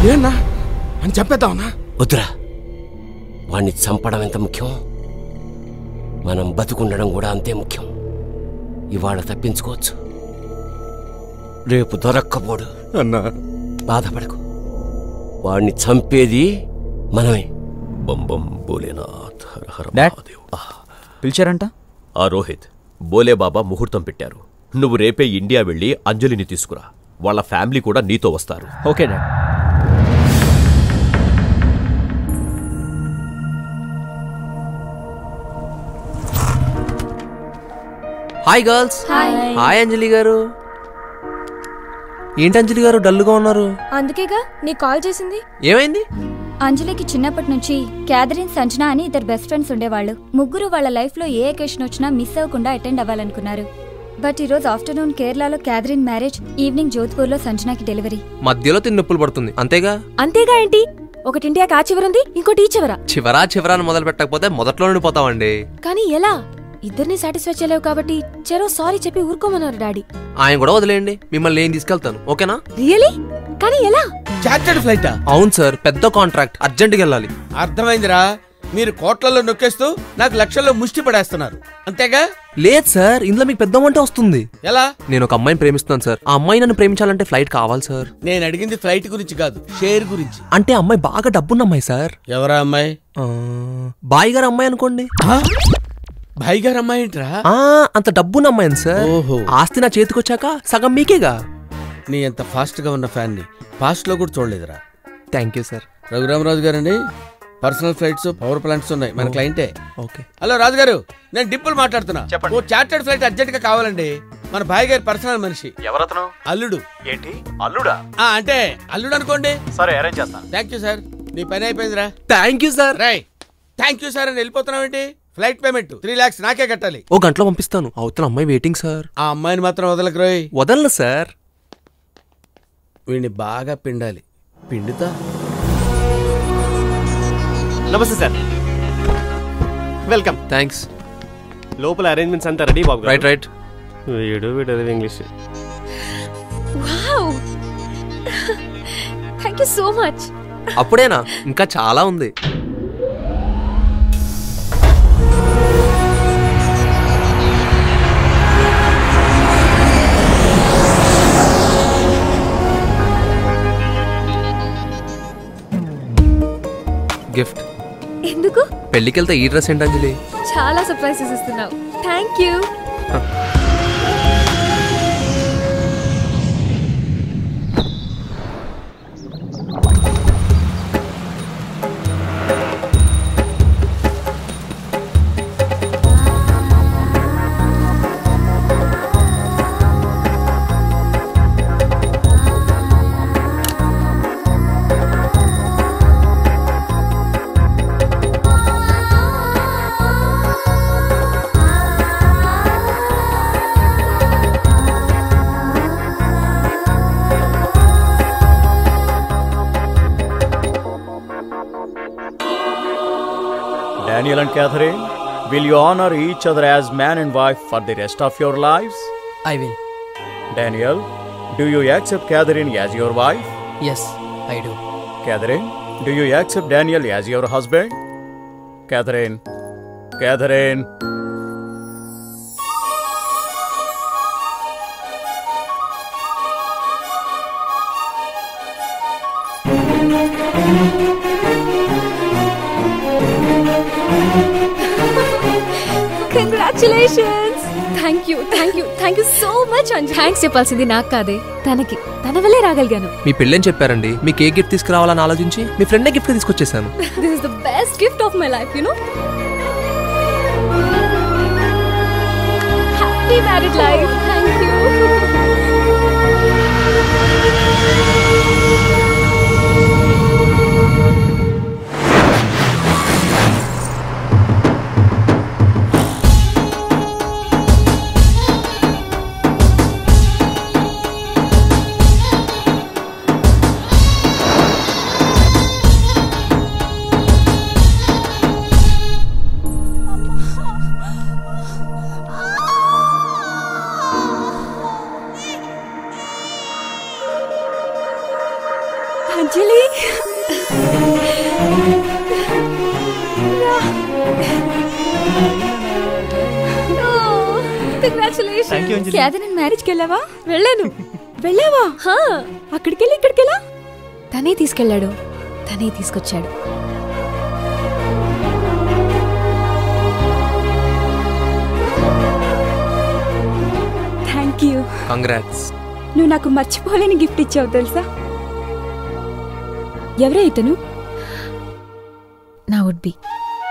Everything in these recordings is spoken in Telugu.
ఏనా అని చెప్పేద్దామన్నా వద్దురా వాణ్ణి చంపడం ఎంత ముఖ్యం మనం బతుకుండడం కూడా అంతే ముఖ్యం ఇవాళ తప్పించుకోవచ్చు రేపు దొరక్కపోడు అన్నా బాధపడకు వాణ్ణి చంపేది మనమే బంబం భోలేనాథ్ హర హర డాడ్. మహాదేవ్. పిలిచారంట ఆ రోహిత్ బోలేబాబా ముహూర్తం పెట్టారు నువ్వు రేపే ఇండియా వెళ్ళి అంజలిని తీసుకురా వాళ్ళ ఫ్యామిలీ కూడా నీతో వస్తారు okay dad hi girls hi Anjali గారు ఏంటి అంజలి గారు డల్గా ఉన్నారు అందుకేగా నీ కాల్ చేసింది ఏమైంది అంజలికి చిన్నప్పటి నుంచి క్యాథరిన్ సంజన అని ఇద్దరు బెస్ట్ ఫ్రెండ్స్ ఉండేవాళ్ళు ముగ్గురు వాళ్ళ లైఫ్ లో ఏ అకేషన్ వచ్చినా మిస్ అవ్వకుండా అటెండ్ అవ్వాలనుకున్నారు బట్ ఈ రోజు ఆఫ్టర్నూన్ కేరళలో క్యాథరిన్ మ్యారేజ్ ఈవినింగ్ జోధ్పూర్ లో సంజనాకి డెలివరీ మధ్యలో తిని నొప్పులు పడుతుంది అంతేగా అంతేగా ఏంటి ఒకటి ఇండియాకి ఆ చివరుంది ఇంకోటి ఈ చివర చివరా చివరాని మొదలు పెట్టకపోతే మొదట్లో ఉండిపోతామండి కానీ ఎలా ఇద్దరిని సాటిస్ఫై చేయలేవు కాబట్టి చెరో సారీ చెప్పి ఊరుకోమన్నారు డాడీ ఆయన కూడా వదిలేయండి మిమ్మల్ని నేను తీసుకెళ్తాను ఓకేనా రియలీ కానీ ఎలా చార్టెడ్ ఫ్లైటా అవును సార్ పెద్ద కాంట్రాక్ట్ అర్జెంట్గా వెళ్ళాలి అర్థమైందిరా మీరు కోట్లలో నొక్కేస్తూ నాకు లక్షల్లో ముష్టి పడేస్తున్నారు అంతేగా లేదు సార్ ఇందులో మీకు పెద్ద అమౌంటే వస్తుంది ఎలా నేను ఒక అమ్మాయిని ప్రేమిస్తున్నాను సార్ ఆ అమ్మాయి నన్ను ప్రేమించాలంటే ఫ్లైట్ కావాలి సార్ నేను అడిగింది ఫ్లైట్ గురించి కాదు షేర్ గురించి అంటే ఆ అమ్మాయి బాగా డబ్బున్న అమ్మాయి సార్ ఎవరా అమ్మాయి ఆ, బాయ్ గారు అమ్మాయి అనుకోండి భాయ్ గారు అమ్మాయి ఏంట్రా ఆ అంత డబ్బున్న అమ్మాయిని సార్ ఓహో. ఆస్తి నా చేతికి వచ్చాక సగం మీకేగా నీ ఎంత ఫాస్ట్ గా ఉన్న ఫ్యాన్ ని పాస్ట్ లో కూడా చూడలేదురా థ్యాంక్ యూ సార్ రఘురామరాజు గారండి పర్సనల్ ఫ్లైట్స్ పవర్ ప్లాంట్స్ ఉన్నాయి మన క్లయింటే ఓకే హలో రాజు గారు నేను డింపుల్ మాట్లాడుతున్నా ఓ చార్టెడ్ ఫ్లైట్ అర్జెంట్ గా కావాలండి మన భాయ్ గారి పర్సనల్ మనిషి ఎవరతను అల్లుడు ఏంటి అల్లుడా ఆ అంటే అల్లుడు అనుకోండి సరే అరేంజ్ చేస్తాను థ్యాంక్ యూ సార్ నీ పని అయిపోయిందిరా థ్యాంక్ యూ సార్ రై థ్యాంక్ యూ సార్ అని వెళ్ళిపోతున్నావేంటి ఫ్లైట్ పేమెంట్ త్రీ లాక్స్ నాకే కట్టాలి ఓ గంటలో పంపిస్తాను అవతల అమ్మాయి వెయిటింగ్ సార్ ఆ అమ్మాయిని మాత్రం వదలకు రోయ్ వదలను సార్ వీడిని బాగా పిండాలి పిండుతా నమస్తే సార్ వెల్కమ్ థ్యాంక్స్ లోపల అరేంజ్మెంట్స్ అంతా రెడీ బాబు రైట్ రైట్ వీడు వీడు English wow thank you so much అప్పుడేనా ఇంకా చాలా ఉంది గిఫ్ట్ ఎందుకు పెళ్ళికెళ్తే ఈ డ్రెస్ ఏంటి అంజలి చాలా సర్ప్రైజెస్ ఇస్తున్నావు thank you Daniel and Catherine, will you honor each other as man and wife for the rest of your lives? I will. Daniel, do you accept Catherine as your wife? Yes, I do. Catherine, do you accept Daniel as your husband? Catherine, Catherine. Congratulations thank you thank you thank you so much Anjali thanks చెప్పాల్సింది నాకు కాదే తనకి తన వల్లే రాగలిగాను మీ పెళ్ళని చెప్పారండి మీకు ఏ గిఫ్ట్ తీసుకురావాలని ఆలోచించి మీ ఫ్రెండే గిఫ్ట్ తీసుకొచ్చేసాను this is the best gift of my life you know happy married life thank you Anjali Catherine మ్యారేజ్కి వెళ్ళావా వెళ్ళాను వెళ్ళావా అక్కడికి వెళ్ళి ఇక్కడికి వెళ్ళా తనే తీసుకెళ్ళాడు తనే తీసుకొచ్చాడు థ్యాంక్ యూ కంగ్రాట్స్ నువ్వు నాకు మర్చిపోలేని గిఫ్ట్ ఇచ్చావు తెలుసా ఎవరే ఇతను నా వుడ్ బి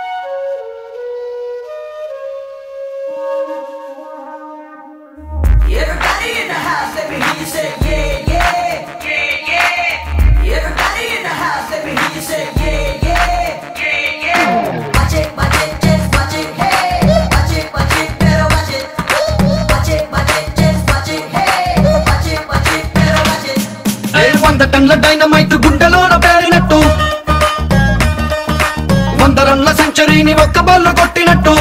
వంద టన్ల డైనమైట్ గుండెలోన పేరినట్టు వంద రన్ల సెంచరీని ఒక్క బల్ల కొట్టినట్టు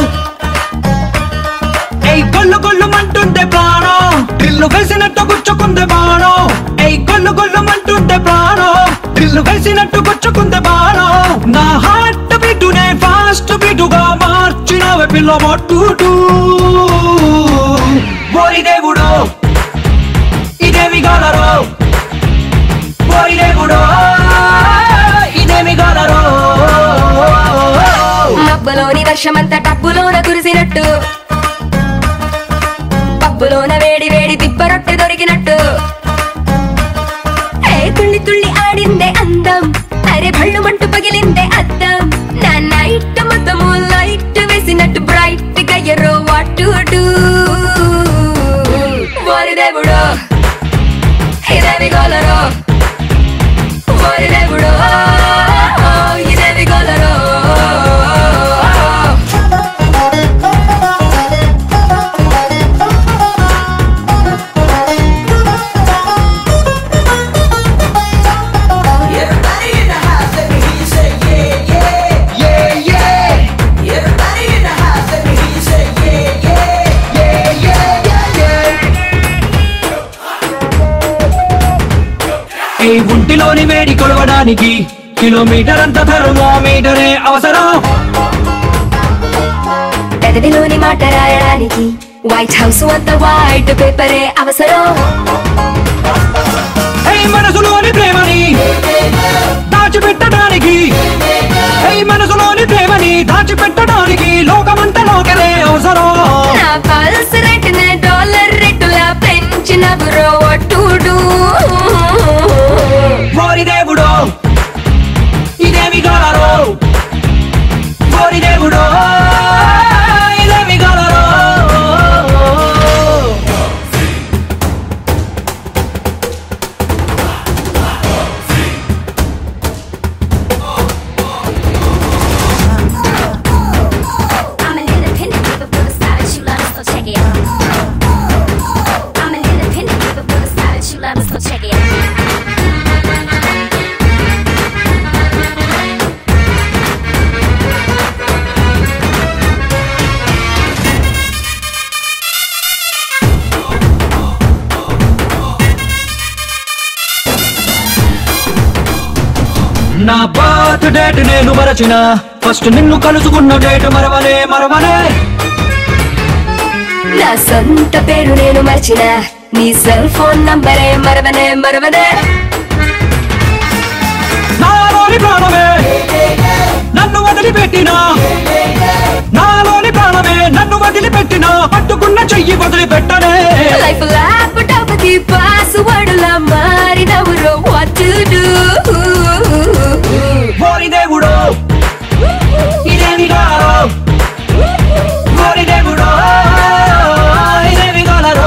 ఏయ్ గొల్లు గొల్లు మంటుండే ప్రాణం డ్రిల్లు వేసినట్టు గుచ్చుకుందే బాణం ఏయ్ గొల్లు గొల్లు మంటుండే ప్రాణం డ్రిల్లు వేసినట్టు గుచ్చుకుందే బాణం నా హార్ట్ బీటునే ఫాస్ట్ బీటుగా మార్చినవే పిల్ల మట్టుటూ ఓరి దేవుడు ఇదేమి గలరో ఓరి దేవుడు ఇదేమి గలరో మబ్బులోని వర్షమంతా టబ్బులోన కురిసినట్టు పబ్బులోన వేడి వేడి దిబ్బరొట్టె దొరికినట్టు ఏ తుళ్ళి తుళ్ళి ఆడిందే అందం అరే భళ్ళు మంటు పగిలిందే అద్దం నా నైట్ మొత్తము లైట్ వేసినట్టు బ్రైట్ గా ఎర్రో వాటు ఓరి దేవుడు ఇదేవి గోలరో ఓరి దేవుడు ఇదేవి గోలరో ఈ ఒంటిలోని వేడి కొలవడానికి కిలోమీటర్ అంత థర్మోమీటరే అవసరం పెదవిలోని మాట రాయడానికి వైట్ హౌస్ వద్ద వైట్ పేపరే అవసరం ఈ మనసులోని ప్రేమని దాచిపెట్టడానికి ఈ మనసులోని ప్రేమని దాచిపెట్టడానికి లోకమంతా లోకలే అవసరం నా పల్స్ రేట్ నే డాలర్ రేటులా పెంచిన బ్రో ఒట్టుడు ఓరి దేవుడు ఇదేమి గలరో ఓరి దేవుడు ఇదేమి గలరో I'm an independent diva with a style that you love, so check it out. I'm an independent diva with a style that you love, so check it out. నా బర్త్ డేట్ నేను మరచిన ఫస్ట్ నిన్ను కలుసుకున్న డేట్ మరవనే మరవనే నా సొంత పేరు నేను మర్చిన నీ సెల్ ఫోన్ నంబరే మరవనే మరవనే నాలోని ప్రాణమే నన్ను వదిలిపెట్టినా నాలోని ప్రాణమే నన్ను వదిలిపెట్టినా పట్టుకున్న చెయ్యి వదిలిపెట్టనే లైఫ్ ల్యాప్టాప్ కి పాస్వర్డ్ లా మారినవురో వాట్ టు డు ఓరి దేవుడు ఇదేమి గారో ఓరి దేవుడు ఇదేమి గారో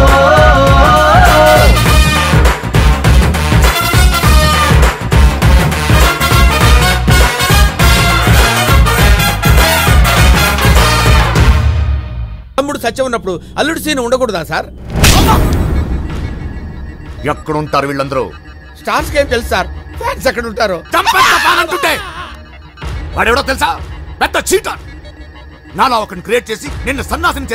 తమ్ముడు సత్యం ఉన్నప్పుడు అల్లుడు సీన్ ఉండకూడదా సార్ ఎక్కడుంటారు వీళ్ళందరూ స్టార్స్ ఏం తెలుసు సార్ ఫ్యాన్స్ ఎక్కడ ఉంటారో అంటుంటే వాడెవడో తెలుసా పెద్ద చీటర్ నాలో ఒకరిని క్రియేట్ చేసి నిన్ను సన్నాసం